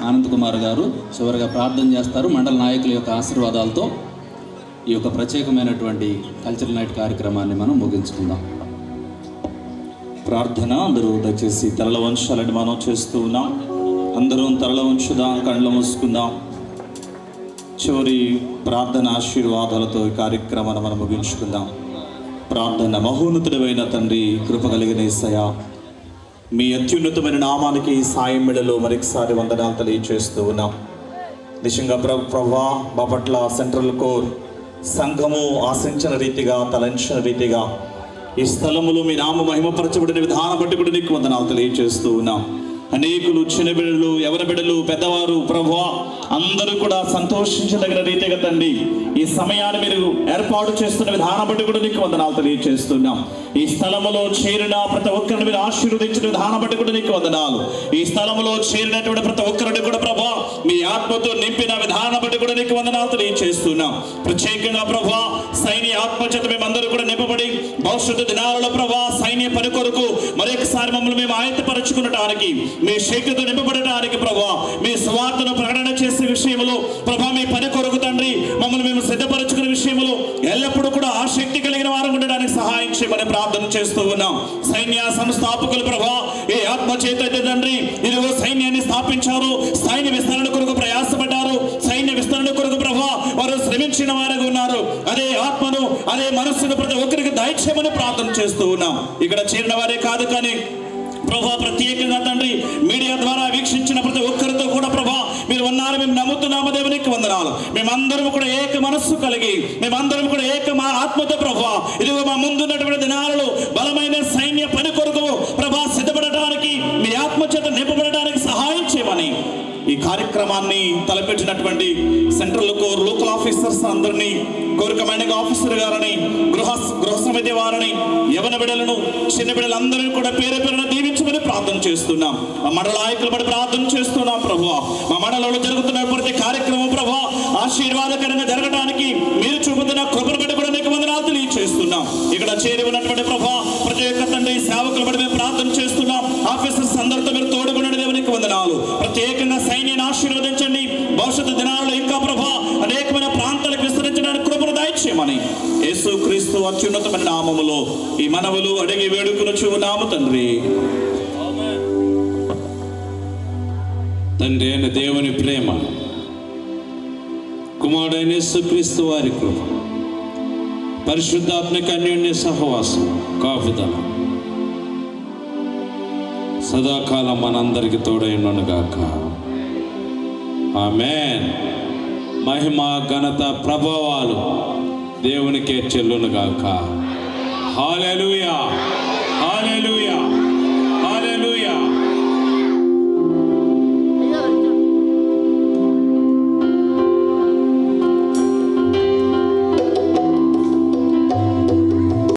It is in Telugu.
ఆనంద్ కుమార్ గారు చివరిగా ప్రార్థన చేస్తారు మండల నాయకుల యొక్క ఆశీర్వాదాలతో ఈ యొక్క ప్రత్యేకమైనటువంటి కల్చరల్ నైట్ కార్యక్రమాన్ని మనం ముగించుకుందాం ప్రార్థన అందరూ దయచేసి తరల వంశాలని మనం చేస్తూ ఉన్నాం అందరూ తరల వంచుదాం కళ్ళు మూసుకుందాం చివరి ప్రార్థన ఆశీర్వాదాలతో ఈ కార్యక్రమాన్ని మనం ముగించుకుందాం ప్రార్థన మహోన్నతుడైన తండ్రి కృప కలిగిన యేసయ్య మీ అత్యున్నతమైన నామానికి ఈ సాయం మెడలో మరొకసారి వందనాలు తెలియజేస్తూ ఉన్నాం నిజంగా ప్ర ప్రభా మా పట్ల సెంట్రల్ కోర్ సంఘము ఆశించిన రీతిగా తలంచిన రీతిగా ఈ స్థలములో మీ నామ మహిమపరచబడిన విధానం బట్టి కూడా నీకు వందనాలు తెలియజేస్తూ ఉన్నాం అనేకులు చిన్న బిడ్డలు ఎవరి బిడ్డలు పెద్దవారు ప్రభా అందరూ కూడా సంతోషించదగిన రీతిగా తండ్రి ఈ సమయాన్ని మీరు ఏర్పాటు చేస్తున్న విధానం బట్టి కూడా నీకు వందనాలు తెలియజేస్తున్నాం ఈ స్థలములో చేరిన ప్రతి ఒక్కరిని మీరు ఆశీర్వదించిన విధానం బట్టి కూడా నీకు వందనాలు ఈ స్థలములో చేరినటువంటి ప్రతి ఒక్కరిని కూడా ప్రభా మీ ఆత్మతో నింపిన విధానం బట్టి కూడా నీకు వందనాలు తెలియజేస్తున్నాం ప్రత్యేకంగా ప్రభా సైన్య ఆత్మచేత మేమందరూ కూడా నింపబడి భవిష్యత్తు దినాలలో ప్రభా సైన్య పని కొరకు మరొకసారి మమ్మల్ని మేము ఆయత్తపరచుకునటానికి మీ శక్తితో నింపబడటానికి ప్రభా మీ స్వార్థను ప్రకటన చేసే విషయంలో ప్రభా మీ పని కొరకు తండ్రి మమ్మల్ని మేము సిద్ధపరచుకునే విషయంలో ఎల్లప్పుడూ కూడా ఆ శక్తి కలిగిన వారు ఉండడానికి సహాయం చేయమని ప్రార్థన చేస్తూ ఉన్నాం సైన్య సంస్థాపకులు ప్రభా ఏ ఆత్మ చేత అయితే తండ్రి ఇదిగో సైన్యాన్ని స్థాపించారు సైన్య విస్తరణ కొరకు ప్రయాసపడ్డారు సైన్య విస్తరణ కొరకు ప్రభా వారు శ్రమించిన వారుగా ఉన్నారు అదే ఆత్మను అదే మనస్సును ప్రతి ఒక్కరికి దయచేయమని ప్రార్థన చేస్తూ ఉన్నాం ఇక్కడ చేరిన వారే కాదు కానీ ప్రభా ప్రత్యేకంగా తండ్రి మీడియా ద్వారా వీక్షించిన ప్రతి ఒక్కరితో కూడా ప్రభా మీరు ఉన్నారు మేము నమ్ముతున్నాము దేవునికి వందనాలు మేమందరం కూడా ఏక మనస్సు కలిగి మేమందరం కూడా ఏక మా ఆత్మతో ప్రభా ఇదిగో మా ముందున్నటువంటి దినాలలో బలమైన సైన్య పని కొరకు ప్రభా సిద్ధపడటానికి మీ ఆత్మ చేత నింపబడడానికి సహాయం చేయమని ఈ కార్యక్రమాన్ని తలపెట్టినటువంటి సెంట్రల్ కోర్ లోకల్ ఆఫీసర్స్ అందరినీ కోరికమైన ఆఫీసర్ గారని గృహ గృహ సమితి వారిని యవన బిడ్డలను చిన్న బిడ్డలందరినీ కూడా పేరు పేరున దీవించమని ప్రార్థన చేస్తున్నాం మా మండల నాయకులు బట్టి ప్రార్థన చేస్తున్నాం ప్రభు మా మండలంలో జరుగుతున్న ప్రతి కార్యక్రమం ప్రభు ఆశీర్వాదకరంగా జరగడానికి మీరు చూపుతున్న కృపను బట్టి కూడా నీకు వందనాలు తెలియజేస్తున్నాం ఇక్కడ చేరి ఉన్నటువంటి ప్రభు ప్రతి ఒక్క తండ్రి సేవకుల బట్టి మేము ప్రార్థన చేస్తున్నాం ఆఫీసర్స్ అందరితో మీరు తోడుకున్న దేవునికి వందనాలు ప్రత్యేకంగా సైన్యాన్ని ఆశీర్వదించండి భవిష్యత్తు దినాలలో ఇంకా ప్రభా అనేకమైన ప్రాంతాలకు విస్తరించడానికి కృపను దయచేయమని యేసు క్రీస్తు అత్యున్నతమైన నామములో ఈ మనవులు అడిగి వేడుకును నామ తండ్రి తండ్రి అయిన దేవుని ప్రేమ కుమారుడైన యేసుక్రీస్తు వారి కృప పరిశుద్ధాత్మక అన్యోన్య సహవాసం కాపుదల సదాకాలం మనందరికి తోడైనగాక ఆమెన్ మహిమ ఘనత ప్రభావాలు దేవునికే చెల్లునుగాక హాలెలూయా